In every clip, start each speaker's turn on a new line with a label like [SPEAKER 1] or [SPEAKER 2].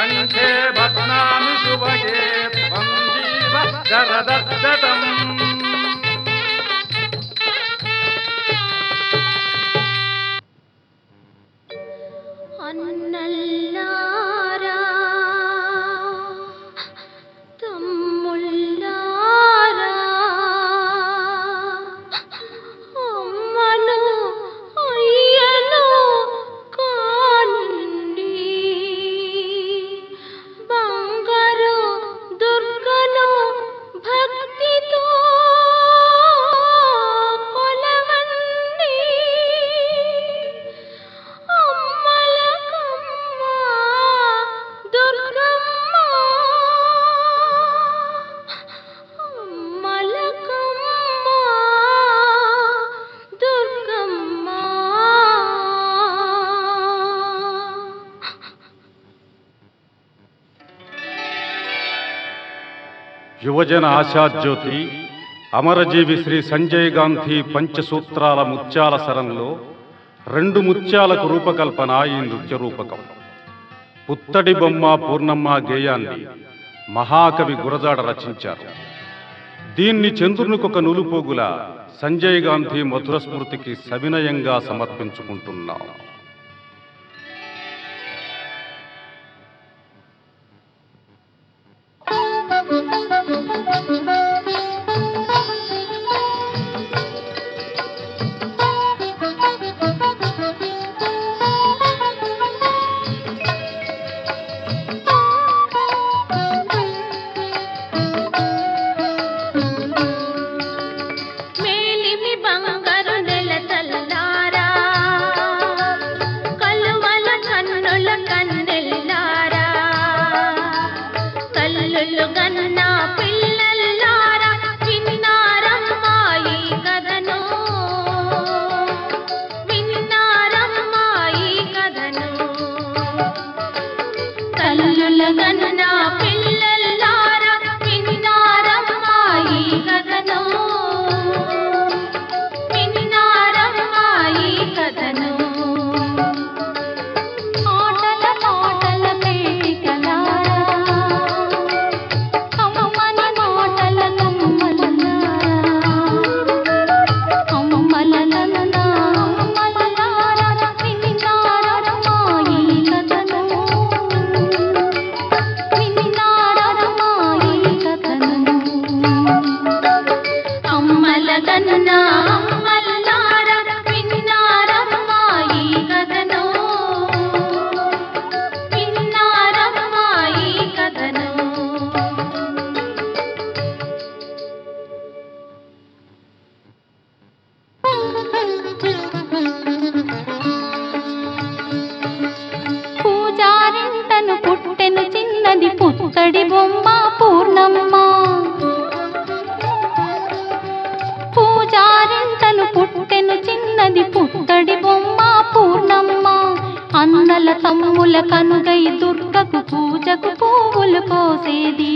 [SPEAKER 1] కంఠే భస్నామి శుభగే త్వం జీవ శరదశతం
[SPEAKER 2] అన్నల్లారా తమ్ముళ్ళారా అమ్మను అయ్యను కానుండి బంగారు దుర్గను భక్తితో కొలవండి అమ్మలకమ్మ దుర్గమ్మ అమ్మలకమ్మ దుర్గమ్మ
[SPEAKER 1] యువజన ఆశాజ్యోతి అమరజీవి శ్రీ సంజయ్ గాంధీ పంచసూత్రాల ముత్యాల సరంలో రెండు ముత్యాలకు రూపకల్పన ఈ నృత్య రూపకం పుత్తడి బొమ్మ పూర్ణమ్మ గేయాన్ని మహాకవి గురజాడ రచించారు దీన్ని చంద్రునికొక నులుపోగుల సంజయ్ గాంధీ మధుర స్మృతికి సవినయంగా సమర్పించుకుంటున్నాం
[SPEAKER 2] మేలిమి బంగారు నెల తల్లారా కలువల కన్నుల కన్నెల్లారా కల్లులు గన్న పిల్లల్లారా విన్నారమ్మాయి కథను విన్నారమ్మాయి కథను కల్లుల గన్న పిల్లల్లారా విన్నారమ్మాయి కథను విన్నారమ్మాయి కథను ఆటల పాటల పేటికలారా అమ్మని మాటల కమ్మలలారా అమ్మలలలనా అమ్మలలారా విన్నారమ్మాయి కథను విన్నారమ్మాయి కథను అమ్మల గన్న అమ్మల్లార విన్నారమ్మాయి కథను విన్నారమ్మాయి కథను పూజారింటను పుట్టెను చిన్నది పుత్తడి బొమ్మ పూర్ణమ్మ పూజారింటను పుట్టెను చిన్నది పుత్తడి బొమ్మ పూర్ణమ్మ అన్నల తమ్ముల కనుగై దుర్గకు పూజకు పువ్వులు కోసేది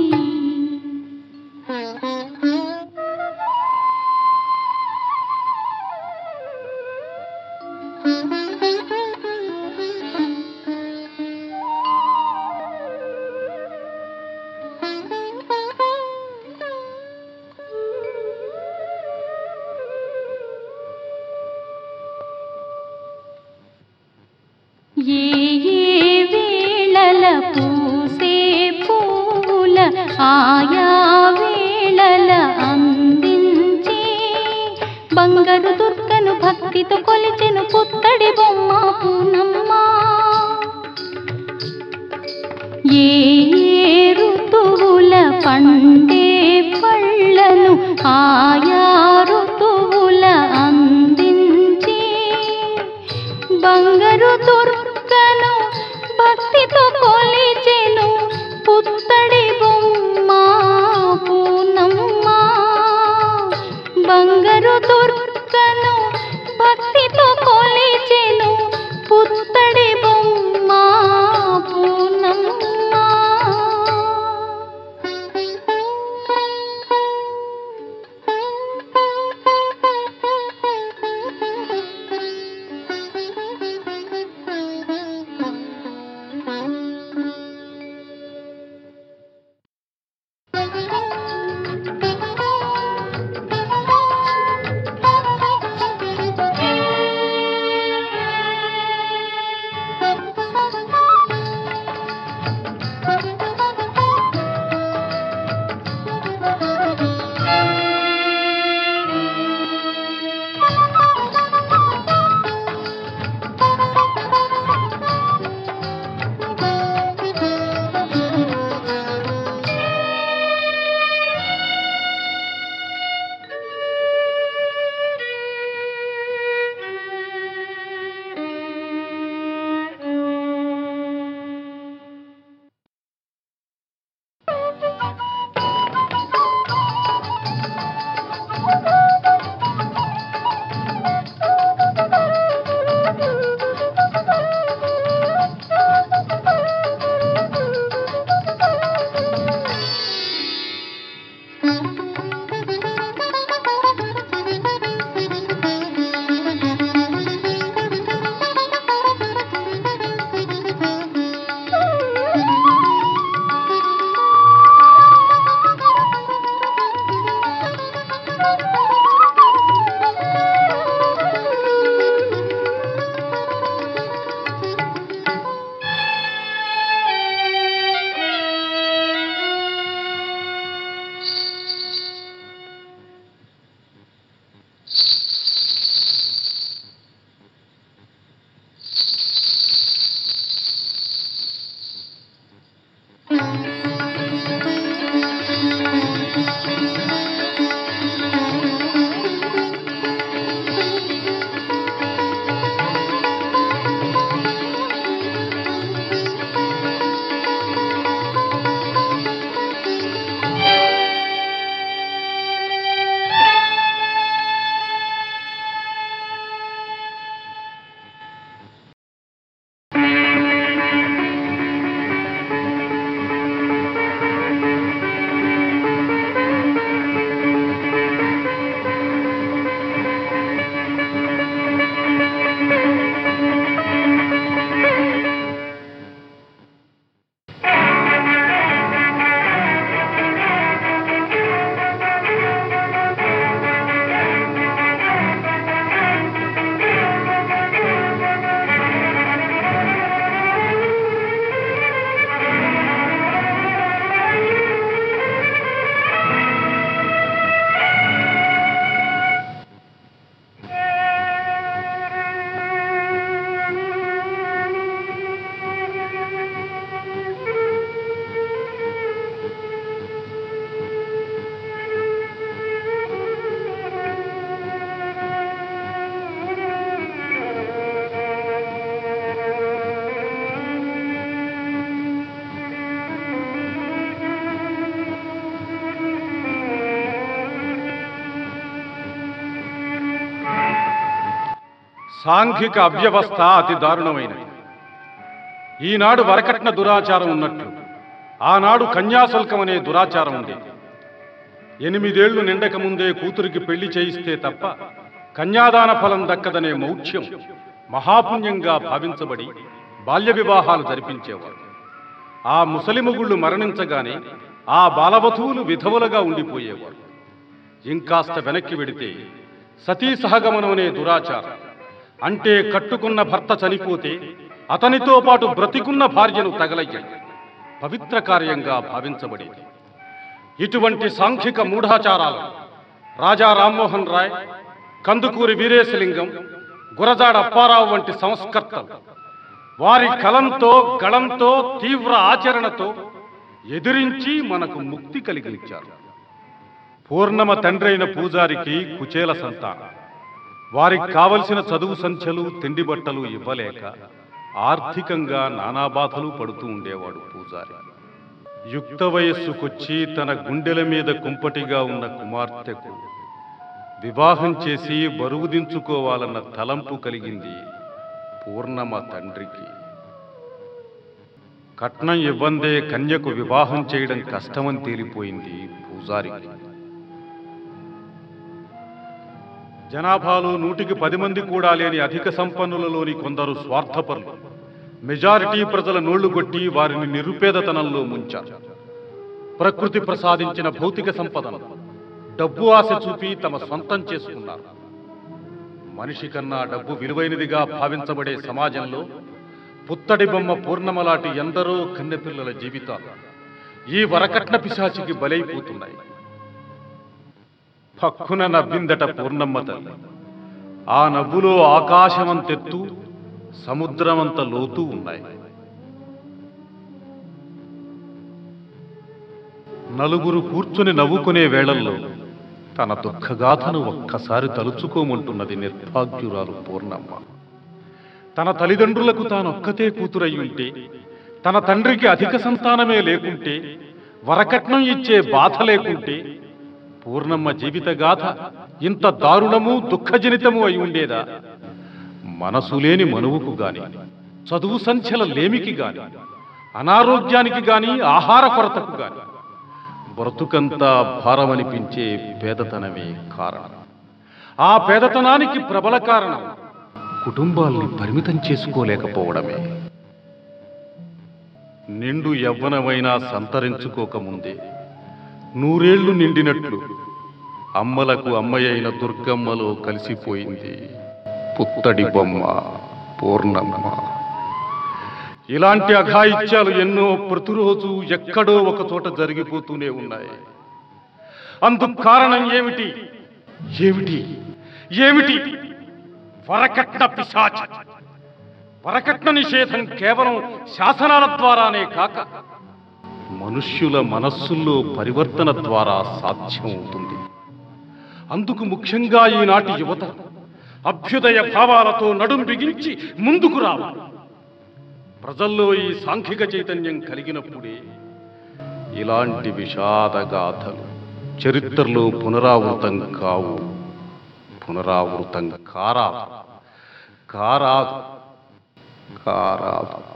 [SPEAKER 2] ఏ ఏ వేళల పూసే పూల ఆయా వేళల అందించి బంగారు దుర్గను భక్తితో కొలిచెను పుత్తడి బొమ్మ పూనమ్మ ఏ ఏ ఋతువుల పండే పళ్ళను ఆయా ఋతువుల అందించి బంగారు దుర్గను భక్తితో కొలిచెను పుత్తడి బొమ్మ పూనమ్మ బంగారు దుర్గను భక్తితో కొలిచెను పుత్తడి బొమ్మ పూనమ్మ
[SPEAKER 1] సాంఘిక అవ్యవస్థ అతి దారుణమైనది ఈనాడు వరకట్న దురాచారం ఉన్నట్లు ఆనాడు కన్యాశుల్కం అనే దురాచారం ఉండేది ఎనిమిదేళ్లు నిండక ముందే కూతురికి పెళ్లి చేయిస్తే తప్ప కన్యాదాన ఫలం దక్కదనే మౌఢ్యం మహాపుణ్యంగా భావించబడి బాల్య వివాహాలు జరిపించేవారు ఆ ముసలిముగుళ్ళు మరణించగానే ఆ బాలవధువులు విధవులుగా ఉండిపోయేవారు ఇంకాస్త వెనక్కి వెడితే సతీ సహగమనం అనే దురాచారం అంటే కట్టుకున్న భర్త చనిపోతే అతనితో పాటు బ్రతికున్న భార్యను తగలయ్యాయి పవిత్ర కార్యంగా భావించబడేది ఇటువంటి సాంఘిక మూఢాచారాలు రాజా రామ్మోహన్ రాయ్ కందుకూరి వీరేశలింగం గురజాడ అప్పారావు వంటి సంస్కర్తలు వారి కలంతో గళంతో తీవ్ర ఆచరణతో ఎదిరించి మనకు ముక్తి కలిగించారు పూర్ణమ తండ్రైన పూజారికి కుచేల సంతానం వారికి కావలసిన చదువు సంఖ్యలు తిండి బట్టలు ఇవ్వలేక ఆర్థికంగా నానా బాధలు పడుతూ ఉండేవాడు పూజారి యుక్త వయస్సుకొచ్చి తన గుండెల మీద కుంపటిగా ఉన్న కుమార్తెకు వివాహం చేసి బరువు దించుకోవాలన్న తలంపు కలిగింది పూర్ణమ తండ్రికి కట్నం ఇవ్వందే కన్యకు వివాహం చేయడం కష్టమని తేలిపోయింది పూజారికి జనాభాలో నూటికి పది మంది కూడా లేని అధిక సంపన్నులలోని కొందరు స్వార్థపరులు మెజారిటీ ప్రజల నోళ్లు కొట్టి వారిని నిరుపేదతనంలో ముంచారు ప్రకృతి ప్రసాదించిన భౌతిక సంపదను డబ్బు ఆశ చూపి తమ సొంతం చేసుకున్నారు మనిషి కన్నా డబ్బు విలువైనదిగా భావించబడే సమాజంలో పుత్తడి బొమ్మ పూర్ణమలాంటి ఎందరో కన్నెపిల్లల జీవితాలు ఈ వరకట్న పిశాచికి బలైపోతున్నాయి పక్కున నవ్విందట పూర్ణమ్మ తల్లి ఆ నవ్వులో ఆకాశమంతెత్తు సముద్రమంత లోతు ఉన్నాయి నలుగురు కూర్చుని నవ్వుకునే వేళల్లో తన దుఃఖగాథను ఒక్కసారి తలుచుకోమంటున్నది నిర్భాగ్యురాలు పూర్ణమ్మ తన తల్లిదండ్రులకు తానొక్కతే కూతురై ఉంటే తన తండ్రికి అధిక సంతానమే లేకుంటే వరకట్నం ఇచ్చే బాధ లేకుంటే పూర్ణమ్మ జీవిత గాథ ఇంత దారుణము దుఃఖజనితము అయి ఉండేదా మనసు లేని మనువుకు గాని చదువు సంఖ్యల లేమికి గాని అనారోగ్యానికి గాని ఆహార కొరతకు గాని బ్రతుకంతా భారమనిపించే పేదతనమే కారణం ఆ పేదతనానికి ప్రబల కారణం కుటుంబాల్ని పరిమితం చేసుకోలేకపోవడమే నిండు యవ్వనమైనా సంతరించుకోకముందే నూరేళ్లు నిండినట్లు అమ్మలకు అమ్మయైన దుర్గమ్మలో కలిసిపోయింది పుత్తడి బొమ్మ పూర్ణమ్మ ఇలాంటి అఘాయిత్యాలు ఎన్నో ప్రతిరోజు ఎక్కడో ఒక చోట జరిగిపోతూనే ఉన్నాయి అందుకు కారణం ఏమిటి ఏమిటి ఏమిటి వరకట్న పిశాచి వరకట్న నిషేధం కేవలం శాసనాల ద్వారానే కాక మనుష్యుల మనస్సుల్లో పరివర్తన ద్వారా సాధ్యమవుతుంది అందుకు ముఖ్యంగా ఈనాటి యువత అభ్యుదయ భావాలతో నడుం బిగించి ముందుకు రావాలి ప్రజల్లో ఈ సాంఘిక చైతన్యం కలిగినప్పుడే ఇలాంటి విషాదగాథలు చరిత్రలో పునరావృతం కావు పునరావృతం కారాదు కారాదు కారాదు